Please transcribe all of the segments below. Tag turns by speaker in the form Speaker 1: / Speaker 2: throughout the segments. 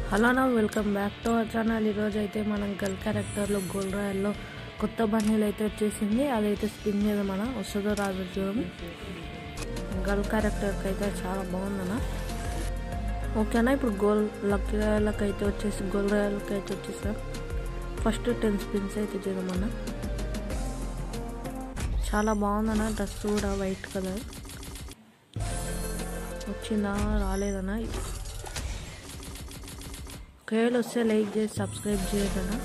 Speaker 1: Hello నా welcome back to our channel ఈరోజు అయితే మనం గల్ క్యారెక్టర్లో గోల్డ్ రాయల్లో కొత్త బన్నీలు అయితే వచ్చేసింది అదైతే స్పిన్ చేద్దాం మన వస్తుందో రాదు చూద్దాం గల్ క్యారెక్టర్కి అయితే చాలా బాగుందన్న ఓకేనా ఇప్పుడు గోల్ లక్ రాయలకి అయితే వచ్చేసి గోల్డ్ రాయలకి అయితే వచ్చేసాం ఫస్ట్ టెన్ స్పిన్స్ అయితే చేద్దామన్న చాలా బాగుందన్న డ్రెస్ కూడా వైట్ కలర్ వచ్చిందా రాలేదన్నా ఒకవేళ వస్తే లైక్ చేసి సబ్స్క్రైబ్ చేయగలరా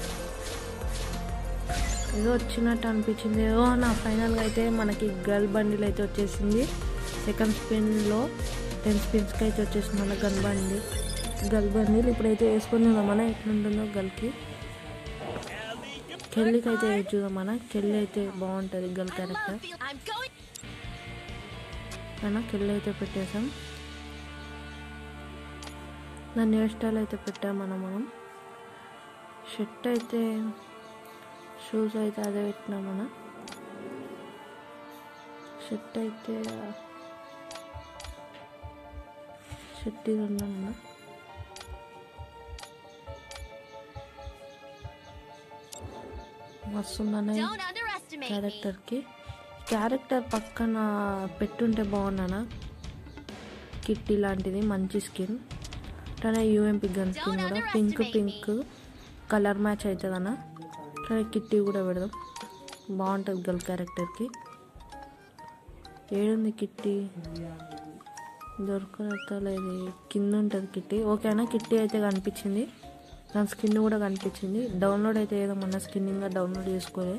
Speaker 1: ఏదో వచ్చినట్టు అనిపించింది ఏదో నా ఫైనల్గా అయితే మనకి గర్ల్ బండిల్ అయితే వచ్చేసింది సెకండ్ స్పిన్లో టెన్ స్పిన్స్కి అయితే వచ్చేసింది మన గన్ బండి గర్ల్ బండిల్ ఇప్పుడైతే వేసుకొని చూద్దామన్నా ఎట్లుంటుందో గర్ల్కి కెళ్ళికి అయితే చూద్దామన్నా కెళ్ళి అయితే బాగుంటుంది గర్ల్ క్యారెక్టర్
Speaker 2: I'm going.
Speaker 1: అయినా కెళ్ళి అయితే పెట్టేసాం దాన్ని హెయిర్ స్టైల్ అయితే పెట్టాం మనం మనం షర్ట్ అయితే షూస్ అయితే అదే పెట్టినాం మనం షర్ట్ అయితే షర్ట్ ఇది ఉన్నామన్నా మస్తు ఉందన్న
Speaker 2: Don't underestimate me.
Speaker 1: క్యారెక్టర్కి క్యారెక్టర్ పక్కన పెట్టుంటే బాగున్నానా కిట్టి లాంటిది మంచి స్కిన్ అట్లనే యూఎంపి గన్ స్కిన్ కూడా పింక్ పింక్ కలర్ మ్యాచ్ అవుతుంది అన్న అట్లనే కిట్టి కూడా పెడదాం బాగుంటుంది గర్ల్ క్యారెక్టర్కి ఏడుంది కిట్టి దొరకలేదు కింద ఉంటుంది కిట్టి ఓకేనా కిట్టి అయితే కనిపించింది దాని స్కిన్ కూడా కనిపించింది డౌన్లోడ్ అయితే ఏదో మొన్న స్కిన్ ఇంకా డౌన్లోడ్ చేసుకోలే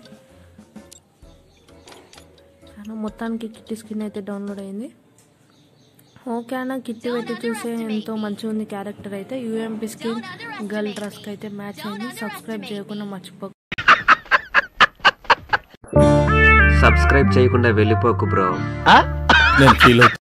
Speaker 1: చాలా మొత్తానికి కిట్టి స్కిన్ అయితే డౌన్లోడ్ అయింది ఓకే అన్న కిట్టి పెట్టి చూసే ఎంతో మంచిగా ఉంది క్యారెక్టర్ అయితే యూఎంపీ స్కిన్ గర్ల్ డ్రెస్కి అయితే మ్యాచ్ అయింది సబ్స్క్రైబ్ చేయకుండా మర్చిపో
Speaker 3: సబ్స్క్రైబ్ చేయకుండా వెళ్ళిపోకు బ్రో
Speaker 4: నేను ఫీల్ అవుతా